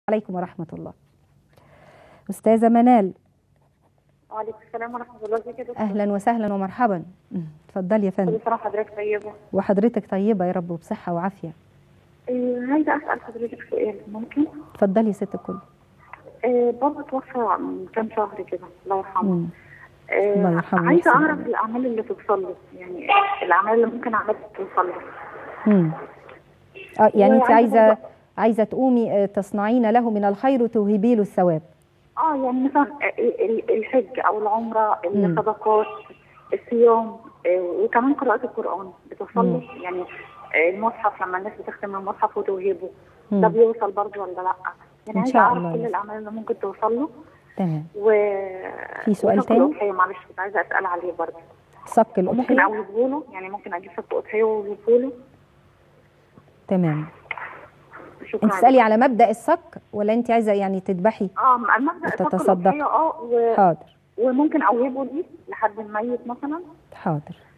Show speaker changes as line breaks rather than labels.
عليكم ورحمه الله استاذه منال
وعليكم السلام ورحمة الله وبركاته
اهلا وسهلا ومرحبا مم. اتفضلي يا فندم
كل سنة وحضرتك طيبة
وحضرتك طيبه يا رب وبصحه وعافيه
آه، عايزة أسأل حضرتك سؤال ممكن؟
اتفضلي يا ست الكل
آه، بابا توفى من كام شهر كده الله يرحمه
مم.
آه،
الله يرحمه
عايزة
ويحسن
أعرف
إليه.
الأعمال اللي توصل له يعني الأعمال اللي ممكن أعملها توصل له
مم. اه يعني انت
وعايزة
عايزه
برضه-
عايزه تقومي آه، تصنعين له من الخير وتوهبي له الثواب
اه يعني مثلا ال- ال- الحج أو العمرة
مم.
الصدقات الصيام آه، وكمان قراءة القرآن بتوصل له يعني آه، المصحف لما الناس بتختم المصحف وتوهبه
مم.
ده بيوصل برضه ولا لأ؟ يعني
إن
عايزة
شاء
أعرف
الله
كل
يا
الأعمال اللي ممكن توصل له
تمام
و
في سؤال
وصك
تاني؟
الأضحية معلش كنت عايزة أسأل عليه برضه
صك
وممكن
الاضحيه
أوجبه له يعني ممكن أجيب صك أضحية وأوجبه له
تمام
شكرا
انت تسالي على مبدا الصك ولا انت عايزه يعني تذبحي
اه المبدأ صك
وتتصدق.
الأضحية اه و...
حاضر
وممكن أوهبه ليه لحد الميت مثلا
حاضر